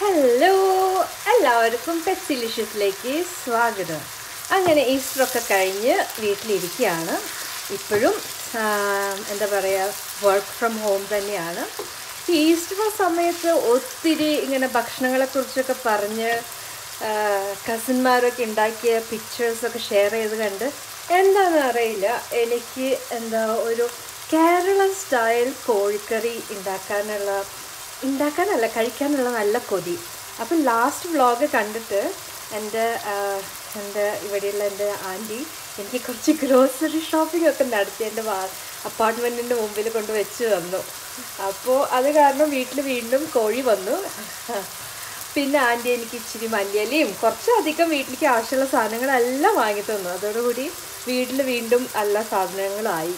hello എല്ലാവർക്കും പെറ്റ്സിലിഷ്യസിലേക്ക് സ്വാഗതം അങ്ങനെ ഈസ്റ്ററൊക്കെ കഴിഞ്ഞ് വീട്ടിലിരിക്കുകയാണ് ഇപ്പോഴും ആ, എന്താ പറയുക വർക്ക് ഫ്രം ഹോം തന്നെയാണ് ഈ ഈസ്റ്റർ സമയത്ത് ഒത്തിരി ഇങ്ങനെ ഭക്ഷണങ്ങളെക്കുറിച്ചൊക്കെ പറഞ്ഞ് കസിന്മാരൊക്കെ ഉണ്ടാക്കിയ പിക്ചേഴ്സൊക്കെ ഷെയർ ചെയ്ത് കണ്ട് എന്താണെന്ന് അറിയില്ല എനിക്ക് എന്താ ഒരു കേരള സ്റ്റൈൽ കോഴിക്കറി ഉണ്ടാക്കാനുള്ള ഉണ്ടാക്കാനല്ല കഴിക്കാനുള്ള നല്ല കൊതി അപ്പം ലാസ്റ്റ് വ്ളോഗ് കണ്ടിട്ട് എൻ്റെ എൻ്റെ ഇവിടെയുള്ള എൻ്റെ ആൻറ്റി എനിക്ക് കുറച്ച് ഗ്രോസറി ഷോപ്പിംഗ് ഒക്കെ നടത്തി എൻ്റെ വാ അപ്പാർട്ട്മെൻറ്റിൻ്റെ മുമ്പിൽ കൊണ്ട് വെച്ച് തന്നു അപ്പോൾ അത് കാരണം വീട്ടിൽ വീണ്ടും കോഴി വന്നു പിന്നെ ആൻറ്റി എനിക്ക് ഇച്ചിരി മല്ലിയലയും കുറച്ചധികം വീട്ടിലേക്ക് ആവശ്യമുള്ള സാധനങ്ങളെല്ലാം വാങ്ങി തന്നു അതോടുകൂടി വീട്ടിൽ വീണ്ടും എല്ലാ സാധനങ്ങളായി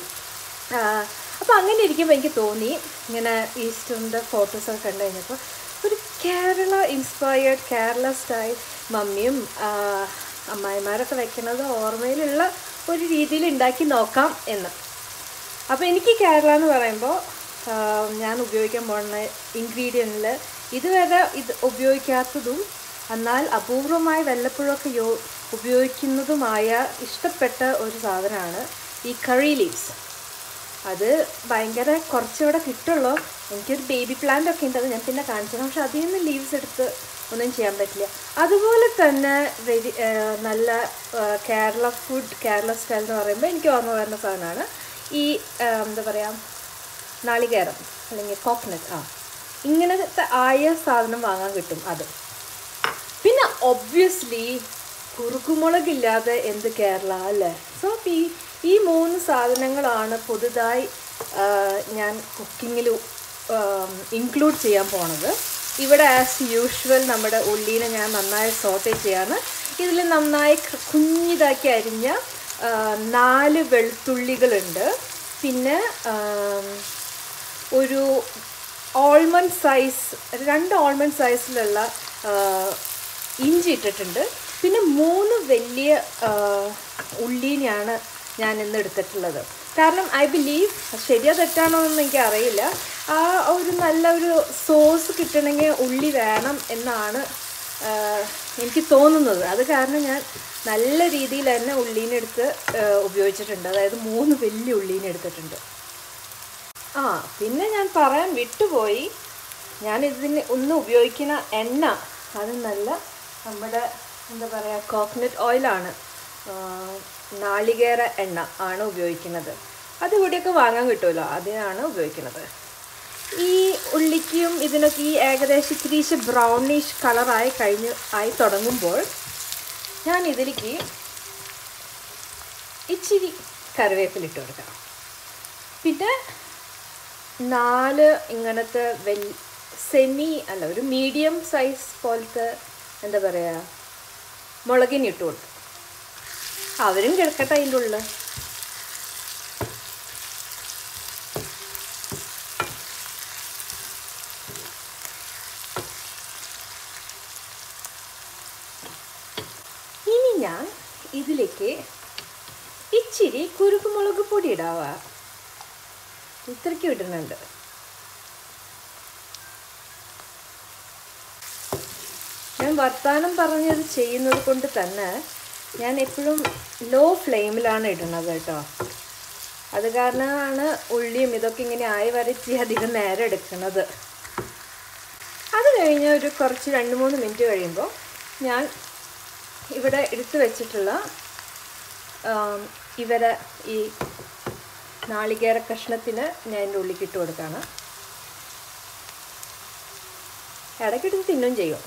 അപ്പോൾ അങ്ങനെ ഇരിക്കുമ്പോൾ എനിക്ക് തോന്നി ഇങ്ങനെ ഈസ്റ്ററിൻ്റെ ഫോട്ടോസൊക്കെ കണ്ടു കഴിഞ്ഞപ്പോൾ ഒരു കേരള ഇൻസ്പയർഡ് കേരള സ്റ്റൈൽ മമ്മിയും ആ, അമ്മായിമാരൊക്കെ വെക്കുന്നത് ഓർമ്മയിലുള്ള ഒരു രീതിയിൽ ഉണ്ടാക്കി നോക്കാം എന്ന് അപ്പോൾ എനിക്ക് കേരള എന്ന് പറയുമ്പോൾ ആ, ഞാൻ ഉപയോഗിക്കാൻ പോകുന്ന ഇൻഗ്രീഡിയൻറ്റിൽ ഇതുവരെ ഇത് ഉപയോഗിക്കാത്തതും എന്നാൽ അപൂർവമായി വല്ലപ്പോഴൊക്കെ യോ ഉപയോഗിക്കുന്നതുമായ ഇഷ്ടപ്പെട്ട ഒരു സാധനമാണ് ഈ കറി ലീവ്സ് അത് ഭയങ്കര കുറച്ചിവിടെ കിട്ടുള്ളൂ എനിക്കൊരു ബേബി പ്ലാന്റ് ഒക്കെ ഉണ്ട് അത് ഞാൻ പിന്നെ കാണിച്ചത് പക്ഷെ അതിൽ നിന്ന് ലീവ്സ് എടുത്ത് ഒന്നും ചെയ്യാൻ പറ്റില്ല അതുപോലെ തന്നെ വെരി നല്ല ആ, കേരള ഫുഡ് കേരള സ്റ്റൈൽ എന്ന് പറയുമ്പോൾ എനിക്ക് ഓർമ്മ വരുന്ന സാധനമാണ് ഈ ആ, എന്താ പറയുക നാളികേരം അല്ലെങ്കിൽ കോക്കനട്ട് ആ ഇങ്ങനത്തെ ആയ സാധനം വാങ്ങാൻ കിട്ടും അത് പിന്നെ ഒബ്വിയസ്ലി കുറുക്കുമുളകില്ലാതെ എന്ത് കേരള അല്ലേ സോ ഈ ഈ മൂന്ന് സാധനങ്ങളാണ് പുതുതായി ആ, ഞാൻ കുക്കിങ്ങിൽ ഇൻക്ലൂഡ് ചെയ്യാൻ പോണത് ഇവിടെ ആസ് യൂഷ്വൽ നമ്മുടെ ഉള്ളീനെ ഞാൻ നന്നായി സോട്ടേ ചെയ്യാണ് ഇതിൽ നന്നായി ക- കുഞ്ഞിതാക്കി അരിഞ്ഞ ആ, നാല് വെളുത്തുള്ളികളുണ്ട് പിന്നെ ആം, ഒരു ഓൾമണ്ട് സൈസ് രണ്ട് ഓൾമണ്ട് സൈസിലുള്ള ആ, ഇഞ്ചി ഇട്ടിട്ടുണ്ട് പിന്നെ മൂന്ന് വലിയ ആ, ഉള്ളീനെയാണ് ഞാൻ ഇന്ന് എടുത്തിട്ടുള്ളത് കാരണം ഐ ബിലീവ് ശരിയോ തെറ്റാണോ എന്ന് എനിക്ക് അറിയില്ല ആ ഒരു നല്ല ഒരു സോസ് കിട്ടണമെങ്കിൽ ഉള്ളി വേണം എന്നാണ് ആ, എനിക്ക് തോന്നുന്നത് അത് കാരണം ഞാൻ നല്ല രീതിയിൽ തന്നെ ഉള്ളീനെ എടുത്ത് ആ, ഉപയോഗിച്ചിട്ടുണ്ട് അതായത് മൂന്ന് വലിയ ഉള്ളീനെ എടുത്തിട്ടുണ്ട് ആ പിന്നെ ഞാൻ പറയാൻ വിട്ടുപോയി ഞാൻ ഇതിന് ഒന്ന് ഉപയോഗിക്കുന്ന എണ്ണ അത് നല്ല നമ്മുടെ എന്താ പറയുക കോക്കനട്ട് ഓയിലാണ് നാളികേര എണ്ണ ആണ് ഉപയോഗിക്കുന്നത് അത് ഇവിടെയൊക്കെ വാങ്ങാൻ കിട്ടുമല്ലോ അതിനാണ് ഉപയോഗിക്കുന്നത് ഈ ഉള്ളിക്കും ഇതിനൊക്കെ ഈ ഏകദേശം ഇത്തിരീശ് ബ്രൗണിഷ് കളറായി കഴിഞ്ഞ് ആയി തുടങ്ങുമ്പോൾ ഞാൻ ഇതിലേക്ക് ഇച്ചിരി കറിവേപ്പിലിട്ട് കൊടുക്കാം പിന്നെ നാല് ഇങ്ങനത്തെ വെൽ സെമി അല്ല ഒരു മീഡിയം സൈസ് പോലത്തെ എന്താ പറയുക മുളകിന് ഇട്ട് കൊടുത്തു അവരും കിടക്കട്ടെ അതിൻ്റെ ഉള്ളിൽ ഇനി ഞാൻ ഇതിലേക്ക് ഇച്ചിരി കുരുക്കുമുളക് പൊടി ഇടാവ ഇത്രയ്ക്ക് ഇടുന്നുണ്ട് ഞാൻ വർത്തമാനം പറഞ്ഞത് ചെയ്യുന്നത് കൊണ്ട് തന്നെ ഞാൻ എപ്പോഴും ലോ ഫ്ലെയിമിലാണ് ഇടുന്നത് കേട്ടോ അത് കാരണമാണ് ഉള്ളിയും ഇതൊക്കെ ഇങ്ങനെ ആയി വരച്ച് അധികം നേരം എടുക്കുന്നത് അത് കഴിഞ്ഞ് ഒരു കുറച്ച് രണ്ട് മൂന്ന് മിനിറ്റ് കഴിയുമ്പോൾ ഞാൻ ഇവിടെ എടുത്തു വെച്ചിട്ടുള്ള ആം, ഇവരെ ഈ നാളികേര കഷ്ണത്തിന് ഞാൻ എൻ്റെ ഉള്ളിക്ക് ഇട്ട് കൊടുക്കുകയാണ് ഇടയ്ക്കിട്ട് തിന്നും ചെയ്യും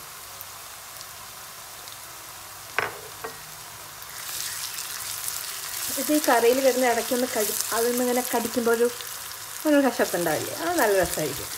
ഇത് ഈ കറിയിൽ കിടന്ന് ഇടയ്ക്കൊന്ന് കടി അതൊന്ന് ഇങ്ങനെ കടിക്കുമ്പോൾ ഒരു ഒരു കശപ്പുണ്ടാവില്ലേ അത് നല്ല രസമായിരിക്കും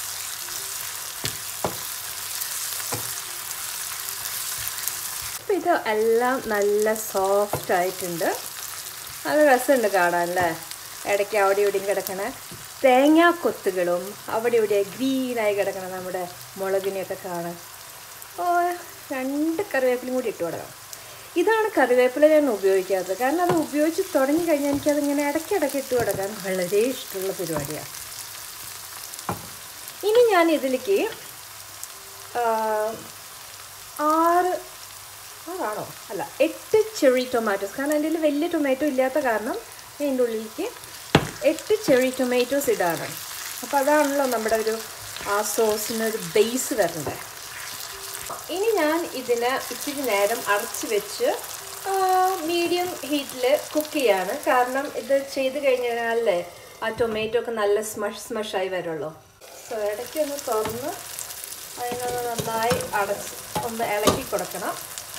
അപ്പം ഇത് എല്ലാം നല്ല സോഫ്റ്റ് ആയിട്ടുണ്ട് നല്ല രസമുണ്ട് കാണാൻ അല്ലേ ഇടയ്ക്ക് അവിടെ ഇവിടെയും കിടക്കണ തേങ്ങാക്കൊത്തുകളും അവിടെ ഇവിടെ ഗ്രീനായി കിടക്കണ നമ്മുടെ മുളകിനെയൊക്കെ കാണാൻ ഓ രണ്ട് കറിവേപ്പിലും കൂടി ഇട്ട് കൊടുക്കാം ഇതാണ് കറിവേപ്പില ഞാൻ ഉപയോഗിക്കാത്തത് കാരണം അത് ഉപയോഗിച്ച് തുടങ്ങി കഴിഞ്ഞാൽ എനിക്കതിങ്ങനെ ഇടയ്ക്കിടയ്ക്ക് ഇട്ട് കൊടുക്കാൻ വളരെ ഇഷ്ടമുള്ള പരിപാടിയാണ് ഇനി ഞാൻ ഇതിലേക്ക് ആ, ആറ് ആറാണോ അല്ല എട്ട് ചെറി ടൊമാറ്റോസ് കാരണം എൻ്റെ കയ്യിൽ വലിയ ടൊമാറ്റോ ഇല്ലാത്ത കാരണം ഞാൻ ഇതിൻ്റെ ഉള്ളിലേക്ക് എട്ട് ചെറി ടൊമാറ്റോസ് ഇടാണ് അപ്പോൾ അതാണല്ലോ നമ്മുടെ ഒരു ആ സോസിനൊരു ബേസ് വരണ്ടേ ഇനി ഞാൻ ഇതിനെ ഇച്ചിരി നേരം അടച്ച് വെച്ച് മീഡിയം ഹീറ്റിൽ കുക്ക് ചെയ്യാണ് കാരണം ഇത് ചെയ്ത് കഴിഞ്ഞാലേ ആ ടൊമാറ്റോ ഒക്കെ നല്ല സ്മഷ് സ്മഷായി വരുള്ളൂ സോ ഇടയ്ക്ക് ഒന്ന് തുറന്ന് അതിനൊന്ന് നന്നായി അടച്ച് ഒന്ന് ഇളക്കി കൊടുക്കണം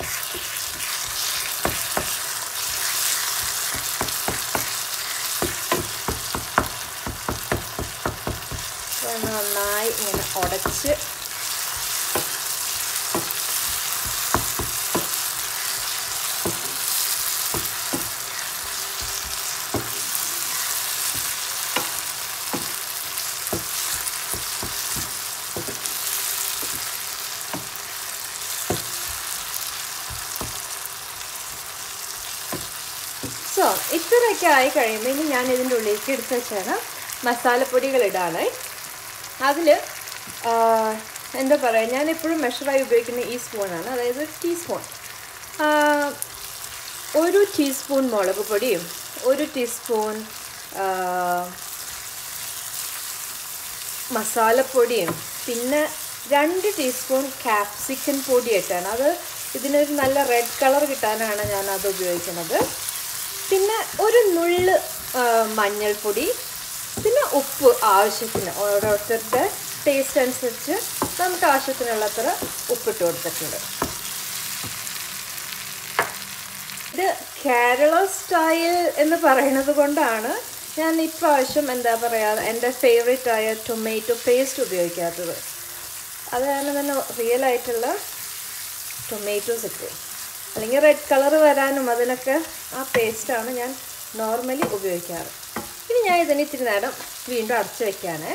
ഒന്ന് നന്നായി ഇങ്ങനെ ഉടച്ച് സോ ഇത്രയൊക്കെ ആയി കഴിയുമ്പോൾ ഇനി ഞാൻ ഇതിൻ്റെ ഉള്ളിലേക്ക് എടുത്ത് വെച്ചാണ് മസാലപ്പൊടികൾ ഇടാണ് അതിൽ എന്താ പറയുക ഞാൻ എപ്പോഴും മെഷറായി ഉപയോഗിക്കുന്ന ഈ സ്പൂണാണ് അതായത് ടീസ്പൂൺ ഒരു ടീസ്പൂൺ മുളക് പൊടിയും ഒരു ടീസ്പൂൺ മസാലപ്പൊടിയും പിന്നെ രണ്ട് ടീസ്പൂൺ ക്യാപ്സിക്കൻ പൊടി ഇട്ടാണ് അത് ഇതിനൊരു നല്ല റെഡ് കളർ കിട്ടാനാണ് ഞാൻ അത് ഉപയോഗിക്കുന്നത് പിന്നെ ഒരു നുള്ള് മഞ്ഞൾപ്പൊടി പിന്നെ ഉപ്പ് ആവശ്യത്തിന് ഓരോരുത്തരുടെ ടേസ്റ്റ് അനുസരിച്ച് നമുക്ക് ആവശ്യത്തിനുള്ളത്ര ഉപ്പിട്ട് കൊടുത്തിട്ടുണ്ട് ഇത് കേരള സ്റ്റൈൽ എന്ന് പറയുന്നത് കൊണ്ടാണ് ഞാൻ ഇപ്രാവശ്യം എന്താ പറയുക എൻ്റെ ഫേവറേറ്റ് ആയ ടൊമാറ്റോ പേസ്റ്റ് ഉപയോഗിക്കാത്തത് അത് കാരണം തന്നെ റിയൽ ആയിട്ടുള്ള ടൊമാറ്റോസ് ഇട്ട് അല്ലെങ്കിൽ റെഡ് കളർ വരാനും അതിനൊക്കെ ആ പേസ്റ്റാണ് ഞാൻ നോർമലി ഉപയോഗിക്കാറ് ഇനി ഞാൻ ഇതിന് ഇത്തിരി നേരം വീണ്ടും അടച്ചു വെക്കാനേ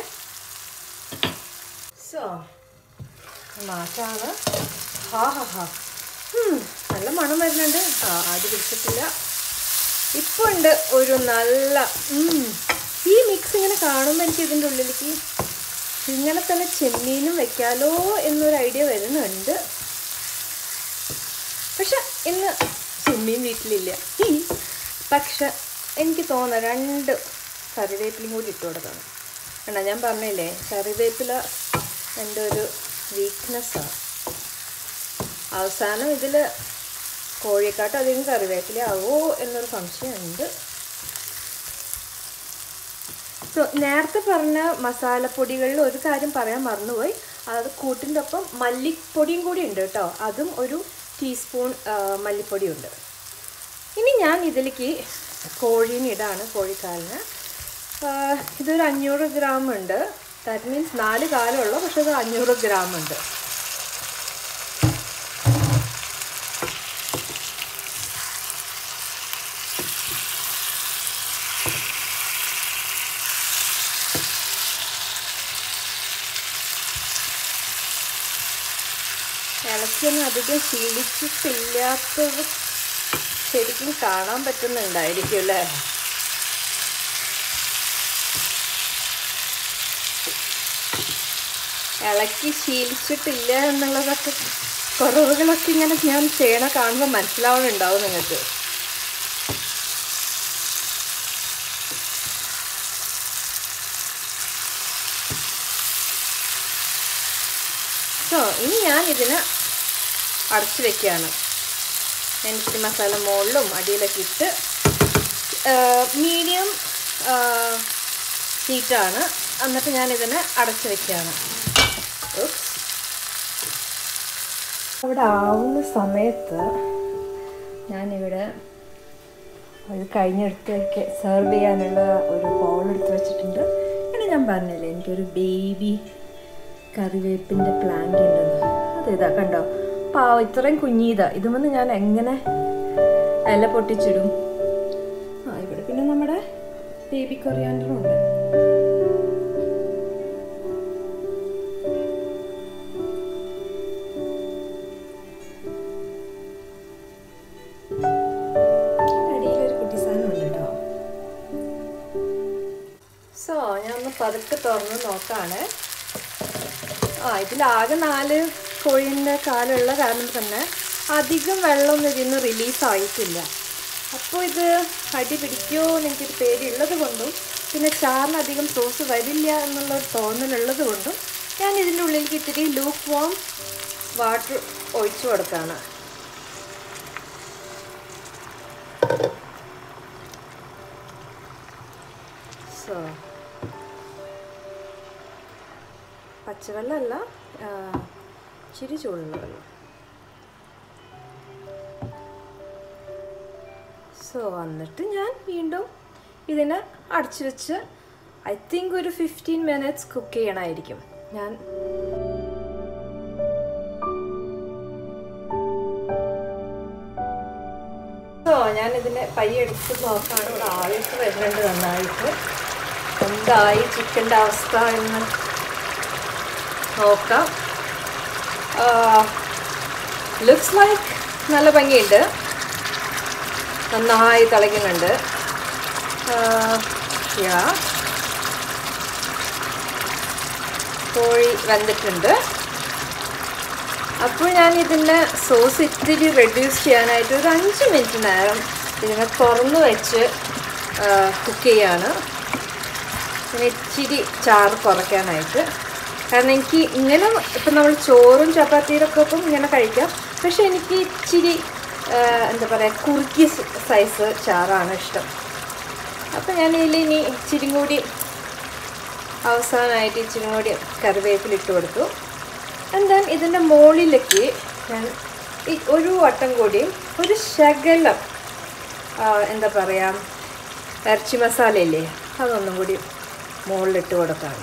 സോ മാറ്റാണ് ഹാ ഹാ ഹാ നല്ല മണം വരുന്നുണ്ട് ആ അടി പിടിച്ചിട്ടില്ല ഇപ്പോൾ ഉണ്ട് ഒരു നല്ല ഈ മിക്സ് ഇങ്ങനെ കാണുമ്പോൾ എനിക്ക് ഇതിൻ്റെ ഉള്ളിലേക്ക് ഇങ്ങനെ തന്നെ ചെമ്മീനും വെക്കാലോ എന്നൊരു ഐഡിയ വരുന്നുണ്ട് പക്ഷെ ഇന്ന് ചെമ്മീൻ വീട്ടിലില്ല പക്ഷെ എനിക്ക് തോന്നുന്നു രണ്ട് കറിവേപ്പിലയും കൂടി ഇട്ട് കൊടുക്കണം എന്നാ ഞാൻ പറഞ്ഞില്ലേ കറിവേപ്പില എൻ്റെ ഒരു വീക്ക്നെസ്സാണ് അവസാനം ഇതിൽ കോഴിക്കാട്ട് അധികം കറിവേപ്പില ആവോ എന്നൊരു സംശയമുണ്ട് സോ നേരത്തെ പറഞ്ഞ മസാലപ്പൊടികളിൽ ഒരു കാര്യം പറയാൻ മറന്നുപോയി അത് കൂട്ടിൻ്റെ ഒപ്പം മല്ലിപ്പൊടിയും കൂടി ഉണ്ട് കേട്ടോ അതും ഒരു ടീസ്പൂൺ മല്ലിപ്പൊടി ഉണ്ട് ഇനി ഞാൻ ഇതിലേക്ക് കോഴീനെ ഇടാണ് കോഴിക്കാലിന് ഇതൊരു അഞ്ഞൂറ് ഗ്രാം ഉണ്ട് ദാറ്റ് മീൻസ് നാല് കാലമുള്ളൂ പക്ഷെ ഇത് അഞ്ഞൂറ് ഗ്രാം ഉണ്ട് ഇളക്കിയൊന്നും അധികം ശീലിച്ചിട്ടില്ലാത്തത് ശരിക്കും കാണാൻ പറ്റുന്നുണ്ടായിരിക്കും അല്ലേ ഇളക്കി ശീലിച്ചിട്ടില്ല എന്നുള്ളതൊക്കെ കുറവുകളൊക്കെ ഇങ്ങനെ ഞാൻ ചെയ്യണ കാണുമ്പോൾ മനസ്സിലാവുന്നുണ്ടാവും നിങ്ങൾക്ക് സോ ഇനി ഞാൻ ഇതിന് അടച്ചു വെക്കുകയാണ് ഞാൻ ഇച്ചിരി മസാല മുകളിലും അടിയിലൊക്കെ ഇട്ട് മീഡിയം ഹീറ്റാണ് എന്നിട്ട് ഞാൻ ഇതിനെ അടച്ചു വെക്കുകയാണ് അവിടെ ആവുന്ന സമയത്ത് ഞാനിവിടെ അത് കഴിഞ്ഞെടുത്തേക്ക് സെർവ് ചെയ്യാനുള്ള ഒരു ബൗൾ എടുത്ത് വെച്ചിട്ടുണ്ട് പിന്നെ ഞാൻ പറഞ്ഞില്ലേ എനിക്കൊരു ബേബി കറിവേപ്പിൻ്റെ പ്ലാന്റ് ഉണ്ടെന്ന് അതേതാ കണ്ടോ പാവ ഇത്രയും കുഞ്ഞീതാ ഇതുമെന്ന് ഞാൻ എങ്ങനെ ഇല പൊട്ടിച്ചിടും ആ ഇവിടെ പിന്നെ നമ്മുടെ ബേബി കൊറിയാണ്ടറും ഉണ്ട് അടിയിലൊരു കുട്ടി സാധനം ഉണ്ട് കേട്ടോ സോ ഞാൻ ഒന്ന് പതുക്കെ തുറന്ന് നോക്കാണ് ആ ഇതിലാകെ നാല് കോഴീൻ്റെ കാലുള്ള കാരണം തന്നെ അധികം വെള്ളമൊന്നും ഇതിന്ന് റിലീസായിട്ടില്ല അപ്പോൾ ഇത് അടി പിടിക്കുമോ എന്ന് എനിക്കൊരു പേടിയുള്ളത് കൊണ്ടും പിന്നെ ചാറിന് അധികം സോസ് വരില്ല എന്നുള്ളൊരു തോന്നലുള്ളത് കൊണ്ടും ഞാൻ ഇതിൻ്റെ ഉള്ളിലേക്ക് ഇത്തിരി ലൂക്ക് വാം വാട്ടർ ഒഴിച്ചു കൊടുക്കുകയാണ് സോ പച്ചവെള്ളമല്ല ഇച്ചിരി ചൂടുള്ള വെള്ളം സോ വന്നിട്ട് ഞാൻ വീണ്ടും ഇതിനെ അടച്ചു വെച്ച് ഐ തിങ്ക് ഒരു ഫിഫ്റ്റീൻ മിനിറ്റ്സ് കുക്ക് ചെയ്യണമായിരിക്കും ഞാൻ സോ ഞാൻ ഇതിനെ പയ്യെ എടുത്ത് നോക്കാണ് ഇവിടെ ആവിയൊക്കെ വരുന്നുണ്ട് നന്നായിട്ട് എന്തായി ചിക്കൻ്റെ അവസ്ഥ എന്ന് നോക്കാം ലുക്സ് ലൈക്ക് നല്ല ഭംഗിയുണ്ട് നന്നായി തിളയ്ക്കുന്നുണ്ട് യാ കോഴി വെന്തിട്ടുണ്ട് അപ്പോൾ ഞാൻ ഇതിൻ്റെ സോസ് ഇത്തിരി റെഡ്യൂസ് ചെയ്യാനായിട്ട് ഒരു അഞ്ച് മിനിറ്റ് നേരം ഇതിനെ തുറന്ന് വെച്ച് കുക്ക് ചെയ്യാണ് പിന്നെ ഇച്ചിരി ചാറ് കുറയ്ക്കാനായിട്ട് കാരണം എനിക്ക് ഇങ്ങനെ ഇപ്പം നമ്മൾ ചോറും ചപ്പാത്തിയിലൊക്കെ ഒപ്പം ഇങ്ങനെ കഴിക്കാം പക്ഷെ എനിക്ക് ഇച്ചിരി എന്താ പറയുക കുറുക്കിയ സൈസ് ചാറാണ് ഇഷ്ടം അപ്പം ഞാൻ ഇതിൽ ഇനി ഇച്ചിരി കൂടി അവസാനമായിട്ട് ഇച്ചിരി കൂടി കറിവേപ്പിലിട്ട് കൊടുത്തു എന്താ ഇതിൻ്റെ മുകളിലേക്ക് ഞാൻ ഈ ഒരു വട്ടം കൂടി ഒരു ശകലം എന്താ പറയുക ഇറച്ചി മസാല ഇല്ലേ അതൊന്നും കൂടി മുകളിലിട്ട് കൊടുക്കാണ്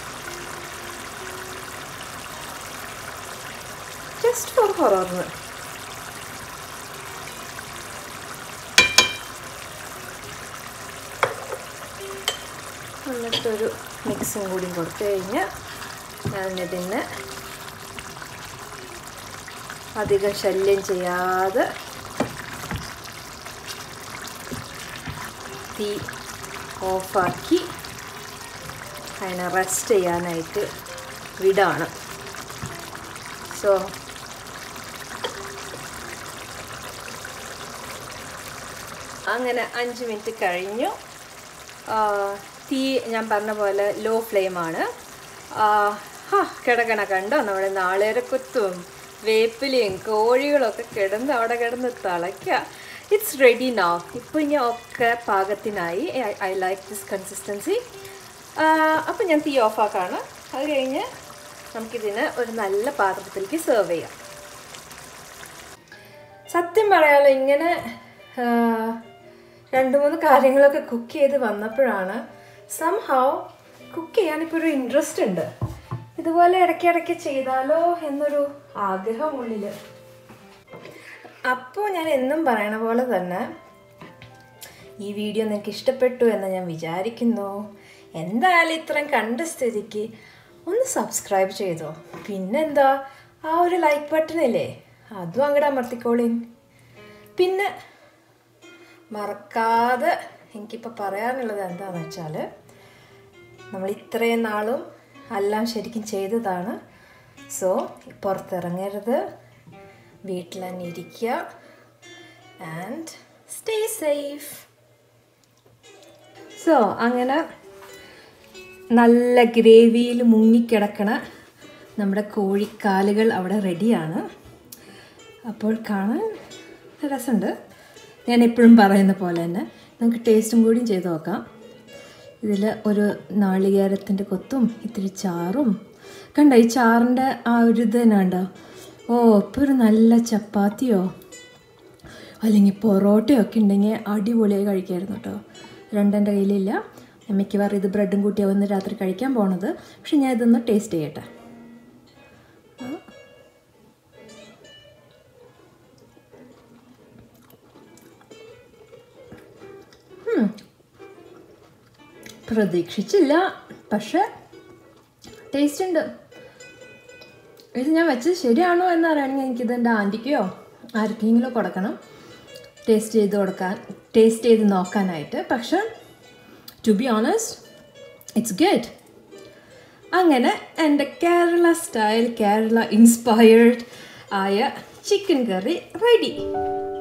ജസ്റ്റ് ഫോർ ഹൊററിന് എന്നിട്ടൊരു മിക്സും കൂടി കൊടുത്തു കഴിഞ്ഞാൽ ഞാനിതിന് അധികം ശല്യം ചെയ്യാതെ തീ ഓഫാക്കി അതിനെ റെസ്റ്റ് ചെയ്യാനായിട്ട് വിടാണ് സോ അങ്ങനെ അഞ്ച് മിനിറ്റ് കഴിഞ്ഞു തീ ഞാൻ പറഞ്ഞ പോലെ ലോ ഫ്ലെയിമാണ് ഹാ കിടക്കണ കണ്ടോ നമ്മുടെ നാളേരക്കുത്തും വേപ്പിലയും കോഴികളൊക്കെ കിടന്ന് അവിടെ കിടന്ന് തിളയ്ക്കുക ഇറ്റ്സ് റെഡി നൗ ഇപ്പോൾ ഇനി ഒക്കെ പാകത്തിനായി ഐ ലൈക്ക് ദിസ് കൺസിസ്റ്റൻസി അപ്പം ഞാൻ തീ ഓഫാക്കാണ് അത് കഴിഞ്ഞ് നമുക്കിതിന് ഒരു നല്ല പാത്രത്തിലേക്ക് സെർവ് ചെയ്യാം സത്യം പറയാലോ ഇങ്ങനെ രണ്ട് മൂന്ന് കാര്യങ്ങളൊക്കെ കുക്ക് ചെയ്ത് വന്നപ്പോഴാണ് സം ഹൗ കുക്ക് ചെയ്യാനിപ്പോൾ ഒരു ഇൻട്രസ്റ്റ് ഉണ്ട് ഇതുപോലെ ഇടയ്ക്കിടയ്ക്ക് ചെയ്താലോ എന്നൊരു ആഗ്രഹം ഉള്ളിൽ അപ്പോൾ ഞാൻ എന്നും പറയണ പോലെ തന്നെ ഈ വീഡിയോ നിങ്ങൾക്ക് ഇഷ്ടപ്പെട്ടു എന്ന് ഞാൻ വിചാരിക്കുന്നു എന്തായാലും ഇത്രയും കണ്ട സ്ഥിതിക്ക് ഒന്ന് സബ്സ്ക്രൈബ് ചെയ്തോ പിന്നെന്താ ആ ഒരു ലൈക്ക് ബട്ടണില്ലേ അതും അങ്ങോട്ട് അമർത്തിക്കോളിൻ പിന്നെ മറക്കാതെ എനിക്കിപ്പോൾ പറയാനുള്ളത് എന്താണെന്ന് വെച്ചാൽ നമ്മൾ ഇത്രയും നാളും എല്ലാം ശരിക്കും ചെയ്തതാണ് സോ പുറത്തിറങ്ങരുത് വീട്ടിൽ തന്നെ ഇരിക്കുക ആൻഡ് സ്റ്റേ സേഫ് സോ അങ്ങനെ നല്ല ഗ്രേവിയിൽ മുങ്ങിക്കിടക്കണ നമ്മുടെ കോഴിക്കാലുകൾ അവിടെ റെഡിയാണ് അപ്പോൾ കാണാൻ രസമുണ്ട് ഞാൻ എപ്പോഴും പറയുന്ന പോലെ തന്നെ നമുക്ക് ടേസ്റ്റും കൂടിയും ചെയ്ത് നോക്കാം ഇതിൽ ഒരു നാളികേരത്തിൻ്റെ കൊത്തും ഇത്തിരി ചാറും കണ്ട ഈ ചാറിൻ്റെ ആ ഒരു ഇത് തന്നെ ഉണ്ടോ ഓ ഇപ്പോൾ ഒരു നല്ല ചപ്പാത്തിയോ അല്ലെങ്കിൽ പൊറോട്ടയോ ഒക്കെ ഉണ്ടെങ്കിൽ അടിപൊളിയായി കഴിക്കായിരുന്നു കേട്ടോ രണ്ടെൻ്റെ കയ്യിലില്ല മിക്കവാറും ഇത് ബ്രെഡും കൂട്ടിയാവും ഇന്ന് രാത്രി കഴിക്കാൻ പോണത് പക്ഷെ ഞാൻ ഇതൊന്ന് ടേസ്റ്റ് ചെയ്യട്ടെ പ്രതീക്ഷിച്ചില്ല പക്ഷെ ടേസ്റ്റ് ഉണ്ട് ഇത് ഞാൻ വെച്ചത് ശരിയാണോ എന്നറിയണമെങ്കിൽ എനിക്കിത് എൻ്റെ ആൻറ്റിക്കോ ആർക്കെങ്കിലും കൊടുക്കണം ടേസ്റ്റ് ചെയ്ത് കൊടുക്കാൻ ടേസ്റ്റ് ചെയ്ത് നോക്കാനായിട്ട് പക്ഷെ to be honest it's good അങ്ങനെ എൻ്റെ കേരള സ്റ്റൈൽ കേരള ഇൻസ്പയർഡ് ആയ ചിക്കൻ കറി റെഡി